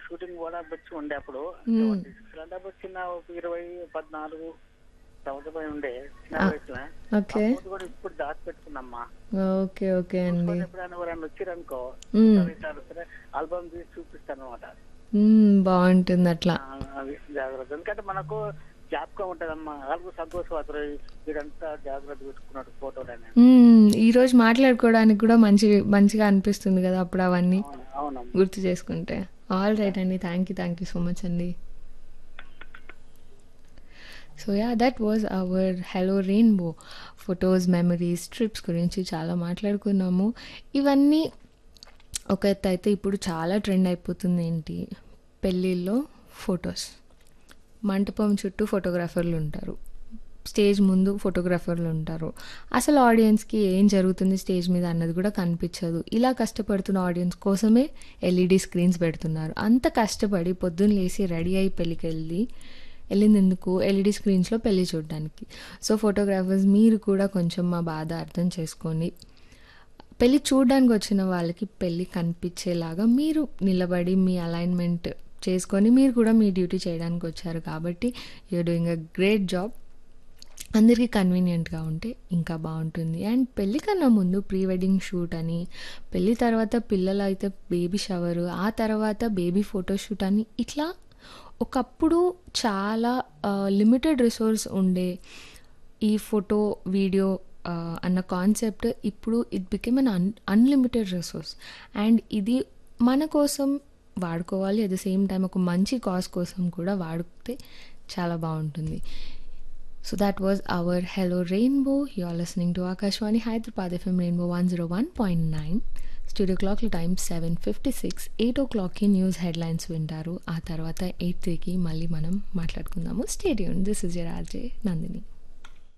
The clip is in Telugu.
షూటింగ్ కూడా వచ్చి ఉండే అప్పుడు మ్మ్. అంటే అప్పుడు చిన్న ఒక ఇరవై పద్నాలుగు సంవత్సరం ఉండే చిన్న ఆ. వయసులో ఓకే అప్పుడు కూడా ఇప్పుడు దాచి పెట్టుకున్నమ్మా ఓకే ఓకే అండి ఎప్పుడైనా ఎవరైనా వచ్చారనుకో మ్మ్. ఆల్బమ్ తీసి చూపిస్తాను అనమాట మ్మ్, బాగుంటుంది అట్లా అది జాగ్రత్త ఎందుకంటే మనకు జ్ఞాపకం ఉంటదమ్మా వాళ్ళకు సంతోషపడతారు వీడంతా జాగ్రత్త పెట్టుకున్నాడు ఫోటోలని మ్మ్, ఈ రోజు మాట్లాడుకోవడానికి కూడా మంచి మంచిగా అనిపిస్తుంది కదా అప్పుడు అవన్నీ అవును అవునమ్మా గుర్తు చేసుకుంటే ఆల్ రైట్ అండి thank you thank you so much అండి so yeah that was our hello Rainbow photos memories trips గురించి చాలా మాట్లాడుకున్నాము ఇవన్నీ ఒక ఎత్తు అయితే ఇప్పుడు చాలా ట్రెండ్ అయిపోతుంది ఏంటి పెళ్ళిళ్ళలో ఫొటోస్ మంటపం చుట్టూ ఫోటోగ్రాఫర్లు ఉంటారు స్టేజ్ ముందు ఫోటోగ్రాఫర్లు ఉంటారు అసలు ఆడియన్స్కి ఏం జరుగుతుంది స్టేజ్ మీద అన్నది కూడా కనిపించదు ఇలా కష్టపడుతున్న ఆడియన్స్ కోసమే ఎల్ఈడి స్క్రీన్స్ పెడుతున్నారు అంత కష్టపడి పొద్దున్న లేసి రెడీ అయ్యి పెళ్ళికి వెళ్ళి వెళ్ళింది ఎందుకు ఎల్ఈడి స్క్రీన్స్లో పెళ్ళి చూడడానికి సో ఫోటోగ్రాఫర్స్ మీరు కూడా కొంచెం మా బాధ అర్థం చేసుకొని పెళ్ళి చూడడానికి వచ్చిన వాళ్ళకి పెళ్ళి కనిపించేలాగా మీరు నిలబడి మీ అలైన్మెంట్ చేసుకొని మీరు కూడా మీ డ్యూటీ చేయడానికి వచ్చారు కాబట్టి you're doing a great job అందరికీ కన్వీనియంట్గా ఉంటే ఇంకా బాగుంటుంది అండ్ పెళ్ళి కన్నా ముందు ప్రీ వెడ్డింగ్ షూట్ అని పెళ్ళి తర్వాత పిల్లలు అయితే బేబీ షవర్ ఆ తర్వాత బేబీ ఫోటోషూట్ అని ఇట్లా ఒకప్పుడు చాలా లిమిటెడ్ రిసోర్స్ ఉండే ఈ ఫోటో వీడియో అన్న కాన్సెప్ట్ ఇప్పుడు it became un un unlimited resource and ఇది మన కోసం వాడుకోవాలి అట్ ద సేమ్ టైం ఒక మంచి కాజ్ కోసం కూడా వాడితే చాలా బాగుంటుంది so that was our Hello Rainbow. You're listening to Akashwani Hyderabad FM Rainbow 101.9. Studio clock time seven fifty six eight o క్లాక్కి న్యూస్ హెడ్లైన్స్ వింటారు ఆ తర్వాత ఎయిట్ త్రీకి మళ్ళీ మనం మాట్లాడుకుందాము stadium this is your RJ Nandini